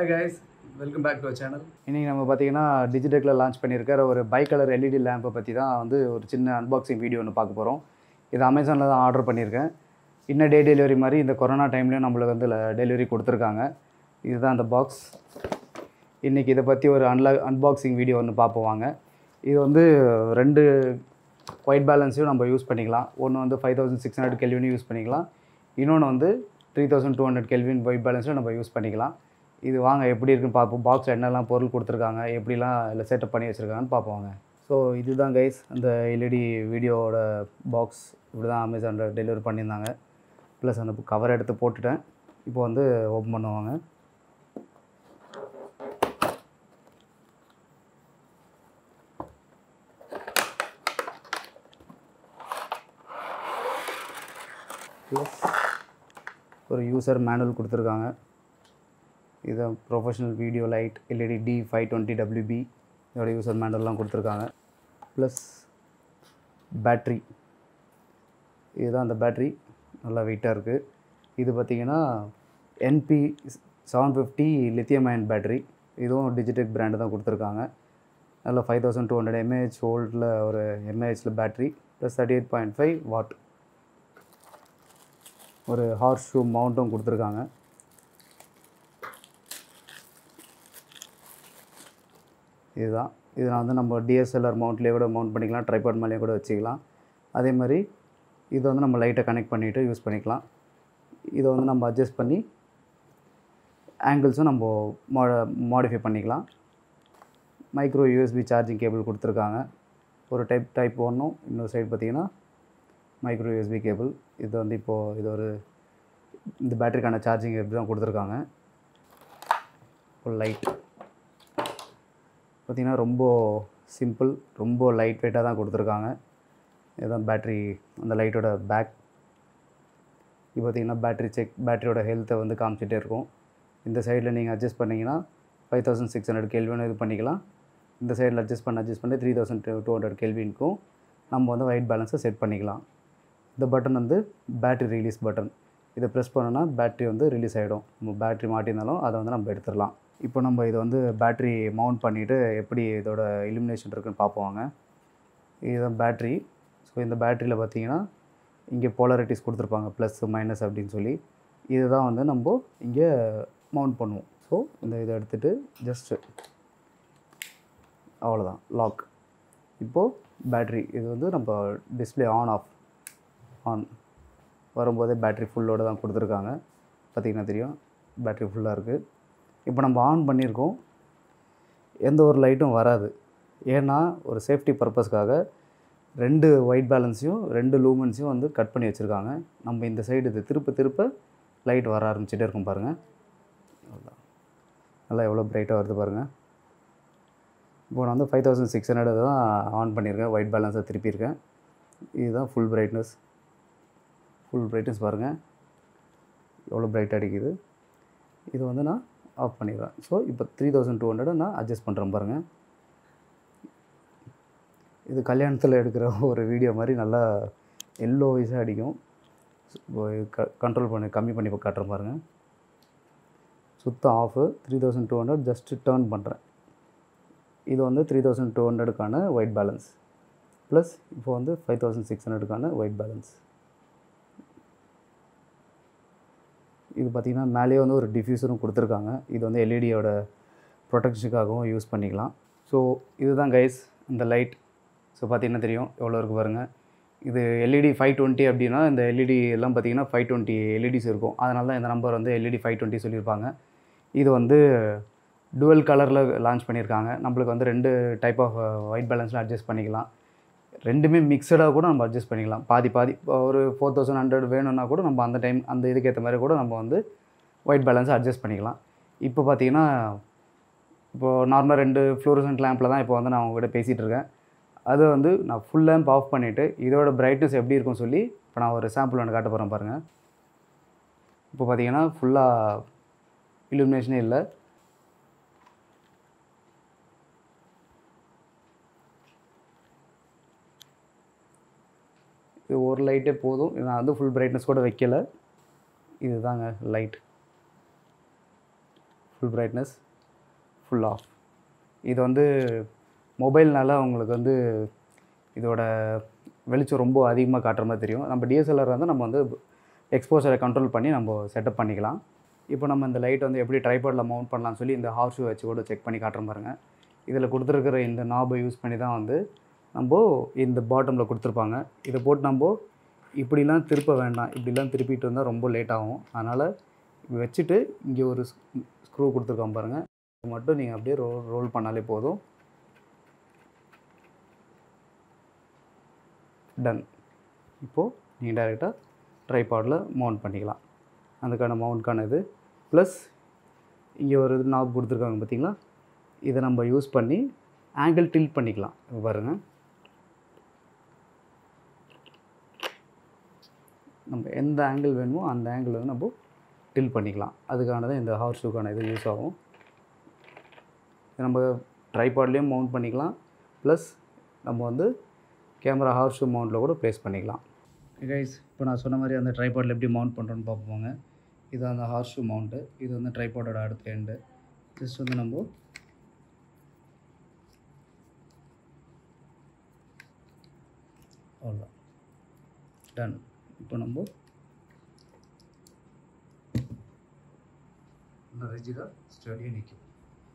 hi guys welcome back to channel இன்றைக்கி நம்ம பார்த்தீங்கன்னா டிஜிடெக்கில் லான்ச் பண்ணியிருக்கிற ஒரு பை கலர் எல்இடி லேம்பை பற்றி தான் வந்து ஒரு சின்ன அன்பாக்சிங் வீடியோ ஒன்று பார்க்க போகிறோம் இது அமேசானில் தான் ஆர்டர் பண்ணியிருக்கேன் இன்னும் டே டெலிவரி மாதிரி இந்த கொரோனா டைம்லேயும் நம்மளுக்கு வந்து டெலிவரி கொடுத்துருக்காங்க இதுதான் அந்த பாக்ஸ் இன்றைக்கி இதை பற்றி ஒரு அன்லா அன்பாக்சிங் வீடியோ ஒன்று பார்ப்போம் வாங்க இது வந்து ரெண்டு ஒயிட் பேலன்ஸையும் நம்ம யூஸ் பண்ணிக்கலாம் ஒன்று வந்து ஃபைவ் தௌசண்ட் சிக்ஸ் ஹண்ட்ரட் கெல்வினும் யூஸ் பண்ணிக்கலாம் இன்னொன்று வந்து three thousand two hundred kelvin white பேலன்ஸும் நம்ம யூஸ் பண்ணிக்கலாம் இது வாங்க எப்படி இருக்குன்னு பார்ப்போம் பாக்ஸில் என்னெல்லாம் பொருள் கொடுத்துருக்காங்க எப்படிலாம் இல்லை செட்டப் பண்ணி வச்சுருக்காங்கன்னு பார்ப்போம் வாங்க ஸோ இதுதான் கைஸ் அந்த எல்இடி வீடியோவோட பாக்ஸ் இப்படி தான் அமேசானில் டெலிவரி பண்ணியிருந்தாங்க ப்ளஸ் அந்த கவர் எடுத்து போட்டுட்டேன் இப்போ வந்து ஓப்பன் பண்ணுவாங்க ப்ளஸ் ஒரு யூசர் மேனுவல் கொடுத்துருக்காங்க இது professional video light LED T five twenty WB இதோட யூசர் மேனுவல்லாம் கொடுத்துருக்காங்க ப்ளஸ் பேட்ரி இதுதான் அந்த பேட்ரி நல்லா வெயிட்டாக இருக்குது இது பார்த்திங்கன்னா NP seven fifty lithium ion battery இதுவும் டிஜிடெக் பிராண்டு தான் கொடுத்துருக்காங்க அதில் five thousand two hundred mAh வோல்ட்டில் ஒரு எம்ஏஹெச்சில் battery plus thirty eight point five watt ஒரு ஹார்ஸ் ஷூ மவுண்ட்டும் கொடுத்துருக்காங்க இதுதான் இதில் வந்து நம்ம டிஎஸ்எல்ஆர் மவுண்ட்லேயே கூட மவுண்ட் பண்ணிக்கலாம் ட்ரைபாட் மேலேயே கூட வச்சுக்கலாம் அதே மாதிரி இதை வந்து நம்ம லைட்டை கனெக்ட் பண்ணிவிட்டு யூஸ் பண்ணிக்கலாம் இதை வந்து நம்ம அட்ஜஸ்ட் பண்ணி ஆங்கிள்ஸும் நம்ம மா மாடிஃபை பண்ணிக்கலாம் மைக்ரோ யூஎஸ்பி சார்ஜிங் கேபிள் கொடுத்துருக்காங்க ஒரு டைப் டைப் ஒன்றும் இன்னொரு சைடு பார்த்தீங்கன்னா மைக்ரோ யூஎஸ்பி கேபிள் இது வந்து இப்போது இது ஒரு இந்த பேட்டரிக்கான சார்ஜிங் எப்படி தான் கொடுத்துருக்காங்க ஒரு லைட் பார்த்திங்கன்னா ரொம்ப சிம்பிள் ரொம்ப லைட் வெயிட்டாக தான் கொடுத்துருக்காங்க இதுதான் பேட்ரி அந்த லைட்டோட பேக் இது பார்த்திங்கன்னா பேட்ரி செக் பேட்டரியோட ஹெல்த்தை வந்து காமிச்சிட்டே இருக்கும் இந்த சைடில் நீங்கள் அட்ஜஸ்ட் பண்ணிங்கன்னா ஃபைவ் தௌசண்ட் சிக்ஸ் ஹண்ட்ரட் கெல்வினும் இது பண்ணிக்கலாம் இந்த சைடில் அட்ஜஸ்ட் பண்ண அட்ஜஸ்ட் பண்ணி த்ரீ தௌசண்ட் டூ ஹண்ட்ரட் கெல்வினுக்கும் நம்ம வந்து ஒயிட் பேலன்ஸை செட் பண்ணிக்கலாம் இந்த பட்டன் வந்து பேட்ரி ரிலீஸ் பட்டன் இதை ப்ரெஸ் பண்ணோன்னா பேட்ரி வந்து ரிலீஸ் ஆகிடும் நம்ம பேட்ரி மாட்டியிருந்தாலும் அதை வந்து நம்ம எடுத்துடலாம் இப்போ நம்ம இதை வந்து பேட்ரி மவுண்ட் பண்ணிவிட்டு எப்படி இதோட இலுமினேஷன் இருக்குன்னு பார்ப்போங்க இதுதான் பேட்ரி ஸோ இந்த பேட்டரியில் பார்த்தீங்கன்னா இங்கே போலாரிட்டிஸ் கொடுத்துருப்பாங்க ப்ளஸ் மைனஸ் அப்படின்னு சொல்லி இதுதான் வந்து நம்ம இங்கே மவுண்ட் பண்ணுவோம் ஸோ இந்த இதை எடுத்துகிட்டு ஜஸ்ட்டு அவ்வளோதான் லாக் இப்போது பேட்ரி இது வந்து நம்ம டிஸ்பிளே ஆன் ஆஃப் ஆன் வரும்போதே பேட்ரி ஃபுல்லோடு தான் கொடுத்துருக்காங்க பார்த்திங்கன்னா தெரியும் பேட்ரி ஃபுல்லாக இருக்குது இப்போ நம்ம ஆன் பண்ணியிருக்கோம் எந்த ஒரு லைட்டும் வராது ஏன்னா ஒரு சேஃப்டி பர்பஸ்க்காக ரெண்டு ஒயிட் பேலன்ஸையும் ரெண்டு லூமன்ஸையும் வந்து கட் பண்ணி வச்சுருக்காங்க நம்ம இந்த சைடு இது திருப்ப திருப்ப லைட் வர ஆரம்பிச்சிட்டே இருக்கும் பாருங்கள் அவ்வளோதான் நல்லா எவ்வளோ பிரைட்டாக வருது பாருங்கள் இப்போ நான் வந்து ஃபைவ் தௌசண்ட் சிக்ஸ் ஹண்ட்ரட் தான் ஆன் பண்ணியிருக்கேன் ஒயிட் பேலன்ஸை திருப்பியிருக்கேன் இதுதான் ஃபுல் பிரைட்னஸ் ஃபுல் பிரைட்னஸ் பாருங்கள் எவ்வளோ பிரைட் அடிக்குது இது வந்து நான் ஆஃப் பண்ணிடுறேன் ஸோ இப்போ த்ரீ தௌசண்ட் டூ ஹண்ட்ரட் நான் அட்ஜஸ்ட் பண்ணுறேன் பாருங்கள் இது கல்யாணத்தில் எடுக்கிற ஒரு வீடியோ மாதிரி நல்லா எல்லோ வைஸாக அடிக்கும் க கண்ட்ரோல் பண்ணி கம்மி பண்ணி இப்போ காட்டுறேன் பாருங்கள் சுத்தம் off three thousand two hundred just turn பண்ணுறேன் இது வந்து த்ரீ தௌசண்ட் டூ ஹண்ட்ரடுக்கான ஒயிட் பேலன்ஸ் ப்ளஸ் இப்போ வந்து ஃபைவ் தௌசண்ட் சிக்ஸ் ஹண்ட்ரடுக்கான ஒயிட் பேலன்ஸ் இது பார்த்திங்கன்னா மேலேயே வந்து ஒரு டிஃப்யூசரும் கொடுத்துருக்காங்க இது வந்து எல்இடியோட ப்ரொடெக்ஷனுக்காகவும் யூஸ் பண்ணிக்கலாம் ஸோ இதுதான் கைஸ் இந்த லைட் ஸோ பார்த்தீங்கன்னா தெரியும் எவ்வளோ இருக்குது பாருங்கள் இது எல்இடி ஃபைவ் டுவெண்ட்டி அப்படின்னா இந்த எல்இடி எல்லாம் பார்த்தீங்கன்னா ஃபைவ் டுவெண்ட்டி எல்இடிஸ் இருக்கும் அதனால தான் இந்த நம்பர் வந்து எல்இடி ஃபைவ் டுவெண்ட்டி சொல்லியிருப்பாங்க இது வந்து டுவெல் கலரில் லான்ச் பண்ணியிருக்காங்க நம்மளுக்கு வந்து ரெண்டு டைப் ஆஃப் ஒயிட் பேலன்ஸில் அட்ஜஸ்ட் பண்ணிக்கலாம் ரெண்டுமே மிக்சடாக கூட நம்ம அட்ஜஸ்ட் பண்ணிக்கலாம் பாதி பாதி இப்போ ஒரு ஃபோர் தௌசண்ட் ஹண்ட்ரட் வேணும்னா கூட நம்ம அந்த டைம் அந்த இதுக்கு ஏற்ற மாதிரி கூட நம்ம வந்து ஒயிட் பேலன்ஸை அட்ஜஸ்ட் பண்ணிக்கலாம் இப்போ பார்த்தீங்கன்னா இப்போது நார்மலாக ரெண்டு ஃப்ளூரசன்ட் லேம்பில் தான் இப்போ வந்து நான் உங்ககிட்ட பேசிகிட்டு இருக்கேன் அது வந்து நான் ஃபுல் லேம்ப் ஆஃப் பண்ணிவிட்டு இதோட பிரைட்னஸ் எப்படி இருக்கும்னு சொல்லி இப்போ நான் ஒரு சாம்பிள் ஒன்று காட்ட போகிறேன் பாருங்கள் இப்போ பார்த்தீங்கன்னா ஃபுல்லாக இலுமினேஷனே இல்லை இது ஒரு லைட்டே போதும் நான் வந்து ஃபுல் பிரைட்னஸ் கூட வைக்கல இதுதாங்க light full brightness full off இது வந்து மொபைல்னால உங்களுக்கு வந்து இதோட வெளிச்சம் ரொம்ப அதிகமாக காட்டுற மாதிரி தெரியும் நம்ம டிஎஸ்எல்ஆர் வந்து நம்ம வந்து எக்ஸ்போசரை கண்ட்ரோல் பண்ணி நம்ம செட்டப் பண்ணிக்கலாம் இப்போ நம்ம இந்த லைட் வந்து எப்படி ட்ரைபாடில் மவுண்ட் பண்ணலாம்னு சொல்லி இந்த ஹார்ஸ் ஷூ வச்சு கூட செக் பண்ணி காட்டுற பாருங்க இதில் கொடுத்துருக்கிற இந்த நாபை யூஸ் பண்ணி தான் வந்து நம்ம இந்த பாட்டமில் கொடுத்துருப்பாங்க இதை போட்டு நம்ம இப்படிலாம் திருப்ப வேண்டாம் இப்படிலாம் திருப்பிட்டு இருந்தால் ரொம்ப லேட் ஆகும் அதனால் வச்சுட்டு இங்கே ஒரு ஸ்க்ரூ கொடுத்துருக்கோம் பாருங்கள் இது மட்டும் நீங்கள் அப்படியே ரோ ரோல் பண்ணாலே போதும் டன் இப்போது நீங்கள் டைரெக்டாக ட்ரைபாடில் மவுண்ட் பண்ணிக்கலாம் அதுக்கான மவுண்ட்கான இது ப்ளஸ் இங்கே ஒரு இது நாப் கொடுத்துருக்காங்க பார்த்தீங்களா இதை நம்ம யூஸ் பண்ணி ஆங்கிள் டில்ட் பண்ணிக்கலாம் இங்க பாருங்கள் நம்ம எந்த ஆங்கிள் வேணுமோ அந்த ஆங்கிள் வந்து நம்ம டில் பண்ணிக்கலாம் அதுக்கானது இந்த ஹார்ஸ் ஷூக்கான இது யூஸ் ஆகும் இது நம்ம ட்ரைபாட்லேயும் மவுண்ட் பண்ணிக்கலாம் ப்ளஸ் நம்ம வந்து கேமரா ஹார்ஸ் ஷூ மவுண்ட்டில் கூட ப்ளேஸ் பண்ணிக்கலாம் கைஸ் இப்போ நான் சொன்ன மாதிரி அந்த ட்ரைபாடில் எப்படி மவுண்ட் பண்ணுறோன்னு பார்ப்போங்க இது அந்த ஹார்ஸ் ஷூ மவுண்ட்டு இது வந்து ட்ரைபாடோட அடுத்த எண்டு ஜஸ்ட் வந்து நம்ம அவ்வளோதான் டன் இப்போ நம்ம இன்னும் ரிஜிடாக ஸ்டடியாக நிற்கும்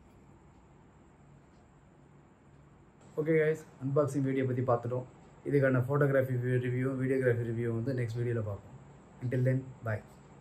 ஓகே கைஸ் அன்பாக்சிங் வீடியோ பற்றி பார்த்துட்டோம் இதுக்கான ஃபோட்டோகிராஃபி ரிவ்யூ வீடியோகிராஃபி ரிவ்யூ வந்து நெக்ஸ்ட் வீடியோவில் பார்ப்போம் until தென் bye